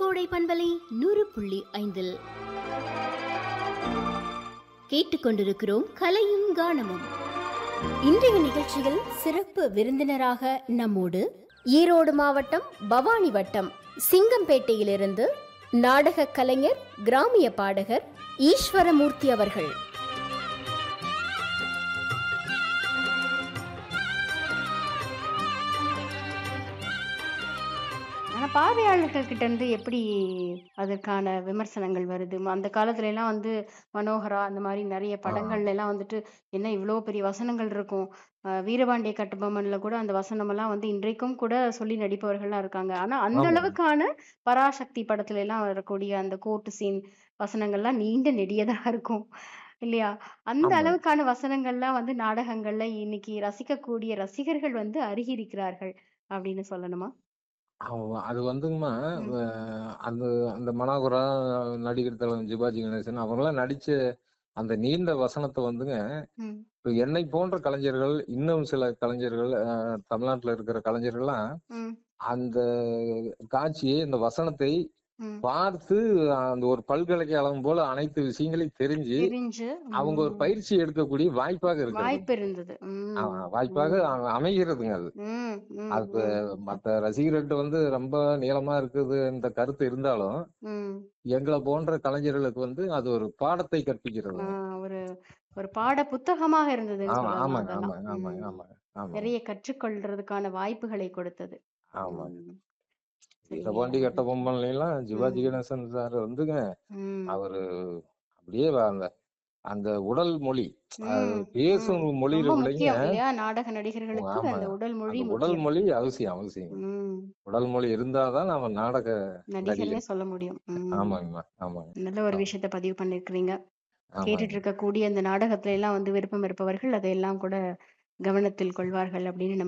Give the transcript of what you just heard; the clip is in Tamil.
கோடை பண்பலை நூறு புள்ளி ஐந்தில் கேட்டுக்கொண்டிருக்கிறோம் கலையும் கானமும் இன்றைய நிகழ்ச்சியில் சிறப்பு விருந்தினராக நம்மோடு ஈரோடு மாவட்டம் பவானி வட்டம் சிங்கம்பேட்டையிலிருந்து நாடக கலைஞர் கிராமிய பாடகர் ஈஸ்வரமூர்த்தி அவர்கள் ஆனா பார்வையாளர்கள் கிட்ட இருந்து எப்படி அதற்கான விமர்சனங்கள் வருது ம- அந்த காலத்துல எல்லாம் வந்து மனோகரா அந்த மாதிரி நிறைய படங்கள்ல எல்லாம் வந்துட்டு என்ன இவ்வளவு பெரிய வசனங்கள் இருக்கும் அஹ் வீரபாண்டிய கட்டபொம்மன்ல கூட அந்த வசனம் எல்லாம் வந்து இன்றைக்கும் கூட சொல்லி நடிப்பவர்கள்லாம் இருக்காங்க ஆனா அந்த ஆமா. அளவுக்கான பராசக்தி படத்துல எல்லாம் வரக்கூடிய அந்த கோர்ட்டு சீன் வசனங்கள்லாம் நீண்ட நெடியதா இருக்கும் இல்லையா அந்த ஆமா. அளவுக்கான வசனங்கள்லாம் வந்து நாடகங்கள்ல இன்னைக்கு ரசிக்கக்கூடிய ரசிகர்கள் வந்து அருகிருக்கிறார்கள் அப்படின்னு சொல்லணுமா அவ- அது வந்துங்கம்மா ம். அஹ் அந்த அந்த மனோகரா நடிகர் தலைவர் சிவாஜி கணேசன் அவங்களாம் நடிச்ச அந்த நீண்ட வசனத்தை வந்துங்க ம் இப்ப என்னை போன்ற கலைஞர்கள் இன்னும் சில கலைஞர்கள் அஹ், தமிழ்நாட்டுல இருக்கிற கலைஞர்கள்லாம் ம் அந்த காட்சியை இந்த வசனத்தை ம் பார்த்து அந்த ஒரு பல்கலைக்கழகம் போல அனைத்து விஷயங்களையும் தெரிஞ்சு தெரிஞ்சு அவங்க ஒரு ம், பயிற்சி எடுக்கக்கூடிய வாய்ப்பாக இருக்கிறது வாய்ப்பு இருந்தது ம், ஆ, வாய்ப்பாக ம், அ- அமைகிறதுங்க அது ம், ம், அது ம், மற்ற ரசிகர்கள்ட்ட வந்து ரொம்ப நீளமா இருக்குது இந்த கருத்து இருந்தாலும் ம். எங்களை போன்ற கலைஞர்களுக்கு வந்து அது ஒரு பாடத்தை கற்பிக்கிறது ஆ, ஒரு ஒரு பாட புத்தகமாக இருந்ததுன்னு ஆமா சொல்லலாம் ஆமாங்க அதெல்லாம் ஆமாங்க ஆமாங்க ம். ஆமாங்க ஆமாங்க நிறைய கற்றுக்கொள்றதுக்கான வாய்ப்புகளை கொடுத்தது ஆமாங்க ம். சரி வீரபாண்டி கட்ட பொம்மன்லாம் சிவாஜி ம், கணேசன் சார் வந்துங்க ம், அவரு அப்படியே வ- அந்த அந்த உடல் மொழி அது ம், ம். பேசும் மொழியில ரொம்ப விளைங்க முக்கியம் இல்லையா நாடக நடிகர்களுக்கு ஆமா அந்த உடல் மொழி அந்த உடல் முக்கியம் மொழி அவசியம் அவசியம் ம் உடல் மொழி இருந்தாதான் நம்ம நாடக நடிகர்னே நடிகர் சொல்ல முடியும் ம் ஆமாங்கம்மா ஆமாங்க நல்ல ஒரு ஆமா விஷயத்த பதிவு பண்ணிருக்கிறீங்க ஆமாங்க கேட்டுட்டு இருக்கக்கூடிய இந்த நாடகத்துல எல்லாம் வந்து விருப்பம் இருப்பவர்கள் அதையெல்லாம் கூட கவனத்தில் கொள்வார்கள் அப்படின்னு நம்ம